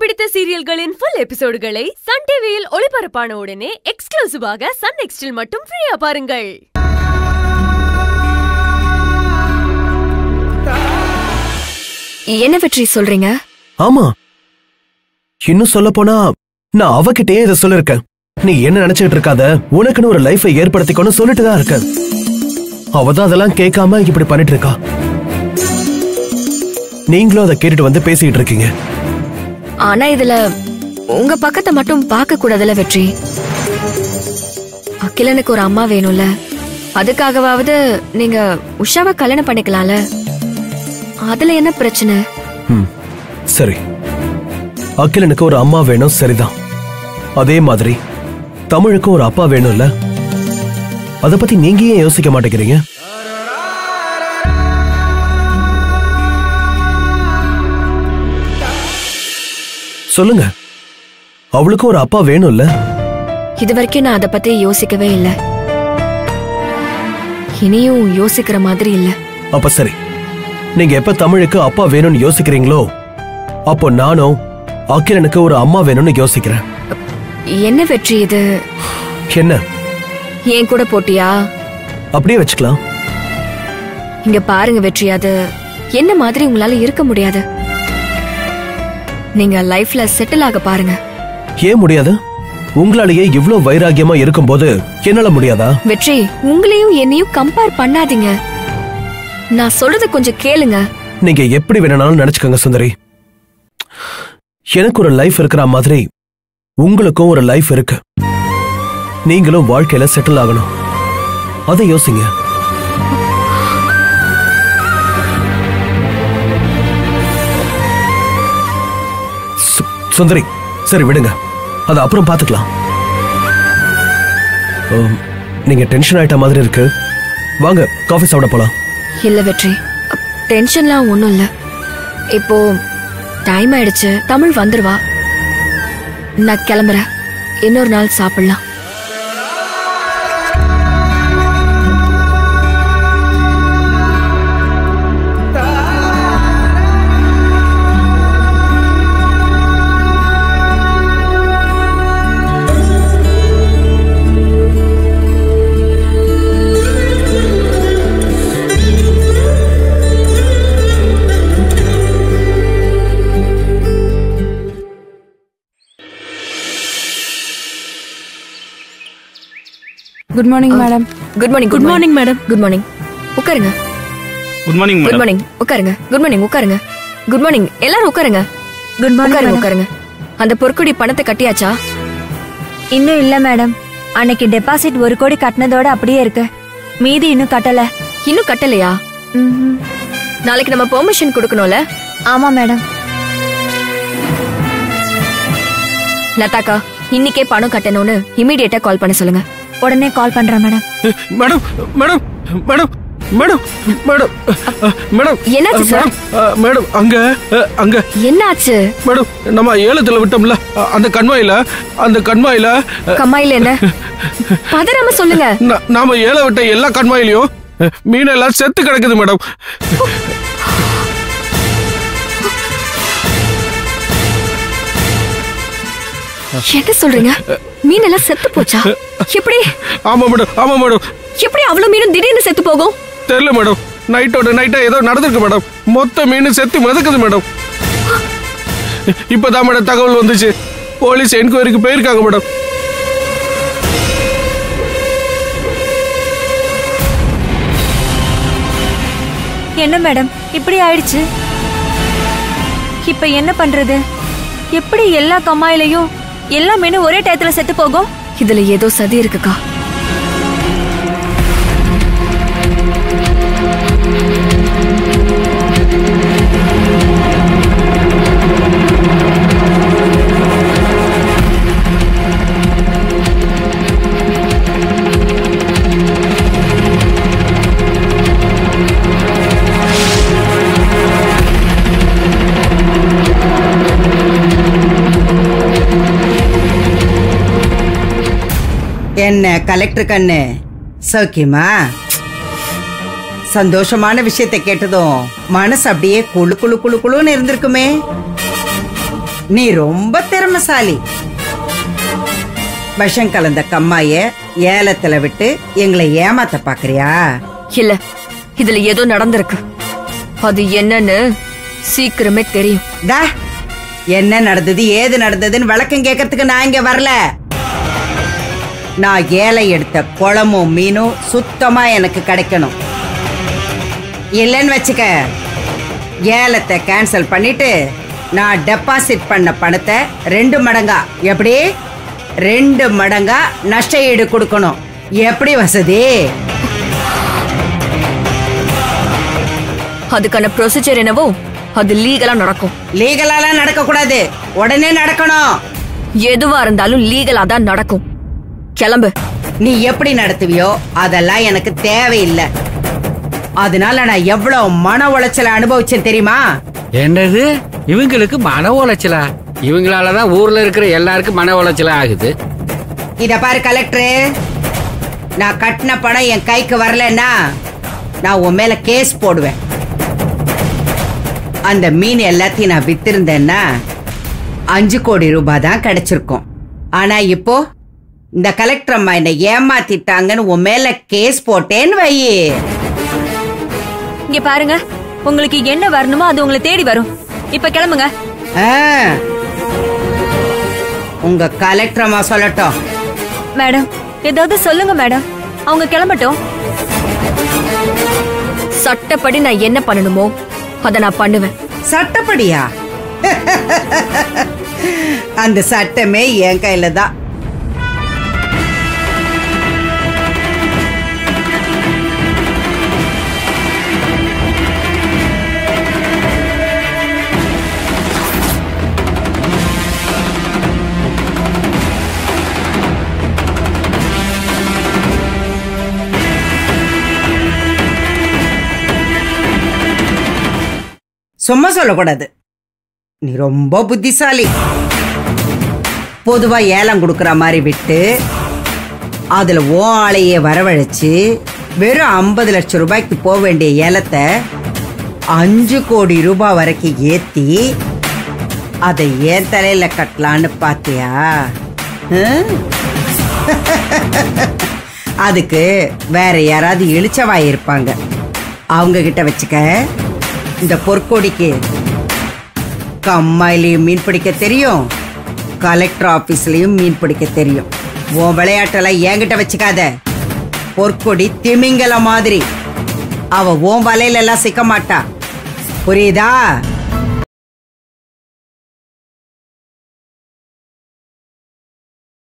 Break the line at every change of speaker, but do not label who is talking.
பிடித்த சீரியல்களின் full எபிசோடுகளை Sun டிவியில் ஒளிபரப்பான உடனே எக்ஸ்க்ளூசிவாக சன் நெக்ஸ்டில் மட்டும் ஃப்ரீயா பாருங்கள்
என்ன வெற்றி சொல்றீங்க
ஆமா இன்னும் சொல்ல போனா நான் அவகிட்டயே இதை சொல்லிருக்கேன் நீ என்ன நினைச்சிட்டு இருக்காத உனக்குன்னு ஒரு லைஃபை ஏற்படுத்திக்கணும் சொல்லிட்டு தான் இருக்கேன் அவ தான் அதெல்லாம் கேட்காம இப்படி பண்ணிட்டு இருக்கா நீங்களும் அதை கேட்டுட்டு வந்து பேசிட்டு இருக்கீங்க
ஆனா இதுல உங்க பக்கத்தை மட்டும் பார்க்க கூடாதுல வெற்றி அகிலனுக்கு ஒரு அம்மா வேணும்ல அதுக்காகவாவது நீங்க உஷாவை கல்யாணம் பண்ணிக்கலாம்ல அதுல என்ன பிரச்சனை
ம் சரி அகிலனுக்கு ஒரு அம்மா வேணும் சரிதான் அதே மாதிரி தமிழுக்கு ஒரு அப்பா வேணும்ல அத பத்தி நீங்க ஏன் யோசிக்க மாட்டேங்கிறீங்க சொல்லுங்க அவளுக்கும் ஒரு அப்பா வேணும்ல
இது வரைக்கும் நான் அதை பத்தி யோசிக்கவே இல்ல இனியும் யோசிக்கிற மாதிரி இல்ல
அப்ப சரி நீங்க எப்ப தமிழுக்கு அப்பா வேணும்னு யோசிக்கிறீங்களோ அப்போ நானும் அகிலனுக்கு ஒரு அம்மா வேணும்னு யோசிக்கிறேன்
என்ன வெற்றி இது
என்ன
ஏன் கூட போட்டியா
அப்படியே வச்சுக்கலாம்
இங்க பாருங்க வெற்றி அது என்ன மாதிரி உங்களால இருக்க முடியாது நீங்க லைஃப்ல செட்டில் ஆக பாருங்க
ஏன் முடியாது உங்களாலேயே இவ்ளோ வைராகியமா இருக்கும்போது என்னால முடியாதா
வெற்றி உங்களையும் என்னையும் கம்பேர் பண்ணாதீங்க நான் சொல்றத கொஞ்சம் கேளுங்க
நீங்க எப்படி வேணும்னாலும் நினைச்சுக்கோங்க சுந்தரி எனக்கு ஒரு லைஃப் இருக்கிற மாதிரி உங்களுக்கும் ஒரு லைஃப் இருக்கு நீங்களும் வாழ்க்கையில செட்டில் ஆகணும் அதை யோசிங்க சு- சுந்தரி சரி விடுங்க அது அப்புறம் பாத்துக்கலாம் உம், நீங்க டென்ஷன் ஆயிட்ட மாதிரி இருக்கு வாங்க காஃபி சாப்பிட போலாம்
இல்ல வெற்றி அப், டென்ஷன்லாம் ஒண்ணும் இல்ல இப்போ டைம் ஆயிடுச்சு தமிழ் வந்துருவா நான் கிளம்புறேன் இன்னொரு நாள் சாப்பிடலாம்
good morning madam
good morning good morning madam good morning உட்காருங்க
good morning
good
madam
morning உட்காருங்க குட் மார்னிங் உட்காருங்க குட் மார்னிங் எல்லாரும் உட்காருங்க
குட்
உட்காருங்க உட்காருங்க அந்த பொற்குடி பணத்தை கட்டியாச்சா
இன்னும் இல்ல மேடம் அன்னைக்கு டெபாசிட் ஒரு கோடி கட்டினதோட அப்படியே இருக்கு மீதி இன்னும் கட்டல
இன்னும் கட்டலையா
ம்ஹும்.
நாளைக்கு நம்ம பெர்மிஷன் கொடுக்கணும்ல
ஆமா மேடம்
லதாக்கா இன்னைக்கே பணம் கட்டணும்னு இமீடியட்டா கால் பண்ண சொல்லுங்க
உடனே கால் பண்றேன் madam
madam madam madam madam madam madam
என்னாச்சு சார்?
மேடம், அஹ், மேடம் அங்க அஹ், அங்க
என்னாச்சு
மேடம் நம்ம ஏலத்துல விட்டோம்ல அஹ், அந்த கண்மாயில அந்த கண்மாயில அஹ்,
கம்மாயில என்ன பதறாம சொல்லுங்க
நா- நாம ஏல விட்ட எல்லா கண்மாயிலையும் அஹ், மீன் எல்லாம் செத்து கிடக்குது மேடம்
என்ன சொல்றீங்க மீன் எல்லாம் செத்து போச்சா எப்படி
ஆமா மேடம் ஆமா மேடம்
எப்படி அவ்வளவு மீனும் திடீர்னு செத்து போகும்
தெரியல மேடம் நைட்டோட நைட்டா ஏதோ நடந்திருக்கு மேடம் மொத்த மீன் செத்து மிதக்குது மேடம் இப்பதான் மேடம் தகவல் வந்துச்சு போலீஸ் என்கொயரிக்கு போயிருக்காங்க மேடம்
என்ன மேடம் இப்படி ஆயிடுச்சு இப்ப என்ன பண்றது எப்படி எல்லா கம்மாயிலையும் எல்லா மீனும் ஒரே டயத்துல செத்து போகும்
இதுல ஏதோ சதி இருக்குக்கா
என்ன கலெக்டர் கண்ணு சௌக்கியமா சந்தோஷமான விஷயத்தை கேட்டதும் மனசு அப்படியே குளு குளு குளு குளுன்னு இருந்திருக்குமே நீ ரொம்ப திறமைசாலி விஷம் கலந்த கம்மாய ஏலத்துல விட்டு எங்களை ஏமாத்த பாக்குறியா
இல்ல இதுல ஏதோ நடந்திருக்கு அது என்னன்னு சீக்கிரமே தெரியும்
தா என்ன நடந்தது ஏது நடந்ததுன்னு விளக்கம் கேட்கறதுக்கு நான் இங்க வரல நான் ஏலை எடுத்த குளமும் மீனும் சுத்தமா எனக்கு கிடைக்கணும் இல்லைன்னு வச்சுக்க ஏலத்தை கேன்சல் பண்ணிட்டு நான் டெபாசிட் பண்ண பணத்தை ரெண்டு மடங்கா எப்படி ரெண்டு மடங்கா நஷ்ட ஈடு கொடுக்கணும் எப்படி வசதி
அதுக்கான ப்ரொசீஜர் என்னவோ அது லீகலா நடக்கும்
லீகலாலாம் நடக்க கூடாது உடனே நடக்கணும்
எதுவா இருந்தாலும் லீகலா தான் நடக்கும் கிளம்பு
நீ எப்படி நடத்துவியோ அதெல்லாம் எனக்கு தேவையில்லை அதனால நான் எவ்வளவு மன உளைச்சலை அனுபவிச்சேன் தெரியுமா
என்னது இவங்களுக்கு மன உளைச்சலா இவங்களாலதான் ஊர்ல இருக்கிற எல்லாருக்கும் மன உளைச்சலா ஆகுது
இத பாரு கலெக்டர் நான் கட்டின பணம் என் கைக்கு வரலன்னா நான் உன் மேல கேஸ் போடுவேன் அந்த மீன் எல்லாத்தையும் நான் வித்திருந்தேன்னா அஞ்சு கோடி ரூபாய் தான் கிடைச்சிருக்கும் ஆனா இப்போ இந்த கலெக்டர் அம்மா என்னை ஏமாத்திட்டாங்கன்னு உன் மேல கேஸ் போட்டேன்னு வை
இங்க பாருங்க உங்களுக்கு என்ன வரணுமோ அது உங்களை தேடி வரும் இப்ப கிளம்புங்க
ஆ. உங்க கலெக்டர் அம்மா சொல்லட்டும்
மேடம் ஏதாவது சொல்லுங்க மேடம் அவங்க கிளம்பட்டும்
சட்டப்படி நான் என்ன பண்ணணுமோ அதை நான் பண்ணுவேன்
சட்டப்படியா அந்த சட்டமே என் கையில தான் சும்மா சொல்லக்கூடாது நீ ரொம்ப புத்திசாலி பொதுவா ஏலம் கொடுக்கற மாதிரி விட்டு அதுல ஓ ஆளையே வரவழைச்சு வெறும் ஐம்பது லட்சம் ரூபாய்க்கு போக வேண்டிய ஏலத்தை அஞ்சு கோடி ரூபாய் வரைக்கும் ஏத்தி அதை ஏன் தலையில கட்டலான்னு பாத்தியா ஹம்? அதுக்கு வேற யாராவது இழிச்சவாய் இருப்பாங்க அவங்க கிட்ட வச்சுக்க இந்த பொற்கொடிக்கு கம்மாயிலையும் மீன் பிடிக்க தெரியும் கலெக்டர் ஆபீஸ்லயும் மீன் பிடிக்க தெரியும் உன் விளையாட்டெல்லாம் என்கிட்ட வச்சுக்காத பொற்கொடி திமிங்கல மாதிரி அவ உன் வலையில எல்லாம் சிக்க மாட்டா புரியுதா